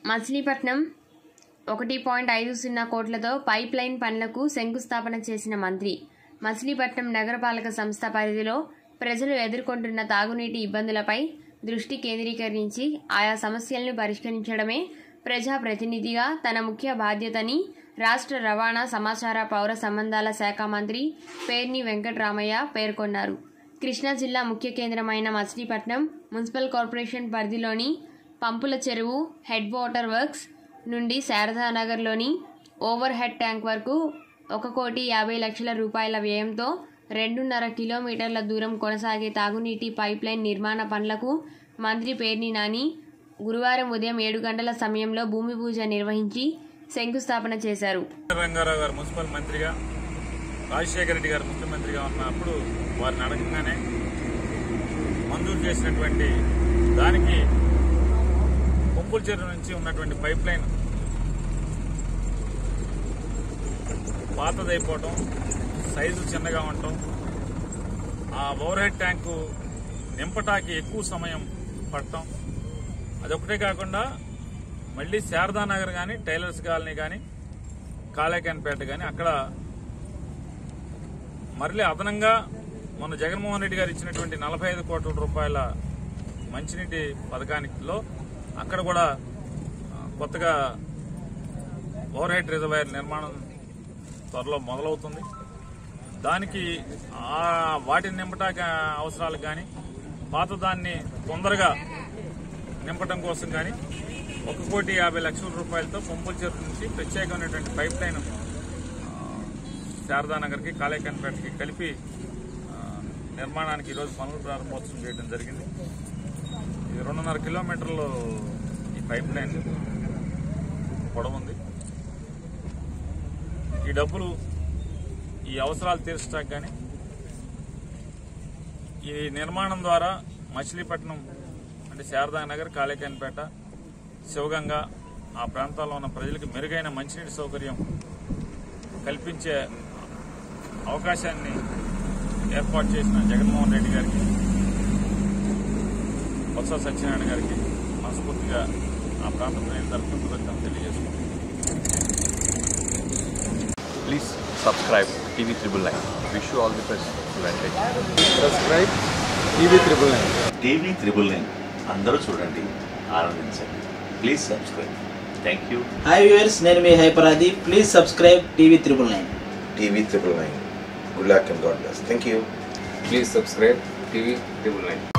మచిలీపట్నం ఒకటి పాయింట్ ఐదు సున్నా కోట్లతో పైప్ లైన్ పనులకు శంకుస్థాపన చేసిన మంత్రి మచిలీపట్నం నగరపాలక సంస్థ పరిధిలో ప్రజలు ఎదుర్కొంటున్న తాగునీటి ఇబ్బందులపై దృష్టి కేంద్రీకరించి ఆయా సమస్యలను పరిష్కరించడమే ప్రజాప్రతినిధిగా తన ముఖ్య బాధ్యతని రాష్ట్ర రవాణా సమాచార పౌర సంబంధాల శాఖ మంత్రి పేర్ని వెంకటరామయ్య పేర్కొన్నారు కృష్ణా జిల్లా ముఖ్య కేంద్రమైన మచిలీపట్నం మున్సిపల్ కార్పొరేషన్ పరిధిలోని పంపుల చెరువు హెడ్ వాటర్ వర్క్స్ నుండి శారదానగర్లోని ఓవర్ హెడ్ ట్యాంక్ వరకు ఒక కోటి యాభై లక్షల రూపాయల వ్యయంతో రెండున్నర కిలోమీటర్ల దూరం కొనసాగే తాగునీటి పైప్ లైన్ నిర్మాణ పనులకు మంత్రి పేర్ని నాని గురువారం ఉదయం ఏడు గంటల సమయంలో భూమి పూజ నిర్వహించి శంకుస్థాపన చేశారు రంగారావు గారు మున్సిపల్ మంత్రిగా రాజశేఖర రెడ్డి గారు ముఖ్యమంత్రిగా ఉన్నప్పుడు వారిని అడగంగానే మంజూరు చేసినటువంటి దానికి కొంపుల చెరువు నుంచి ఉన్నటువంటి పైప్ లైన్ పాతదైపోవటం సైజు చిన్నగా ఉండటం ఆ ఓవర్ హెడ్ ట్యాంకు నింపటానికి ఎక్కువ సమయం పడటం అదొకటే కాకుండా మళ్ళీ శారదానగర్ కానీ టైలర్స్ కాలనీ కానీ కాళేకాన్పేట కానీ అక్కడ మరలి అదనంగా మన జగన్మోహన్ రెడ్డి గారు ఇచ్చినటువంటి నలభై ఐదు కోట్ల రూపాయల మంచినీటి పథకానికిలో అక్కడ కూడా ఆ, కొత్తగా ఓవర్ హెడ్ రిజర్వాయర్ నిర్మాణం త్వరలో మొదలవుతుంది దానికి ఆ వాటిని నింపటానికి అవసరాలకు కానీ పాత దాన్ని తొందరగా నింపటం కోసం కానీ ఒక కోటి యాభై లక్షల రూపాయలతో పంపుల చెరువు నుంచి ప్రత్యేకమైనటువంటి పైప్ లైన్ శారదానగర్కి కాళేకన్పేటకి కలిపి ఆ, నిర్మాణానికి ఈరోజు పనులు ప్రారంభోత్సవం చేయడం జరిగింది ఇది రెండున్నర కిలోమీటర్లు ఈ పైప్ లైన్ పొడవుంది ఈ డబ్బులు ఈ అవసరాలు తీర్చడానికి కానీ ఈ నిర్మాణం ద్వారా మచిలీపట్నం అంటే శారదానగర్ కాళేకాన్పేట శివగంగ ఆ ప్రాంతాల్లో ఉన్న ప్రజలకు మెరుగైన మంచినీటి సౌకర్యం కల్పించే అవకాశాన్ని ఏర్పాటు చేసిన జగన్మోహన్ రెడ్డి గారికి బొత్స సత్యనారాయణ గారికి మనస్ఫూర్తిగా ఆ ప్రాంత ప్రజల తరఫున కృతజ్ఞతలు తెలియజేస్తున్నాను Please subscribe TV Triple Nine. Wish you all the best. Advantage. Subscribe TV triple nine TV triple nine అందరూ చూడండి ఆనందించండి please subscribe thank you hi viewers నేను మీ హైపరాది please subscribe TV triple nine TV triple nine. Good luck and God bless. Thank you. Please subscribe TV triple nine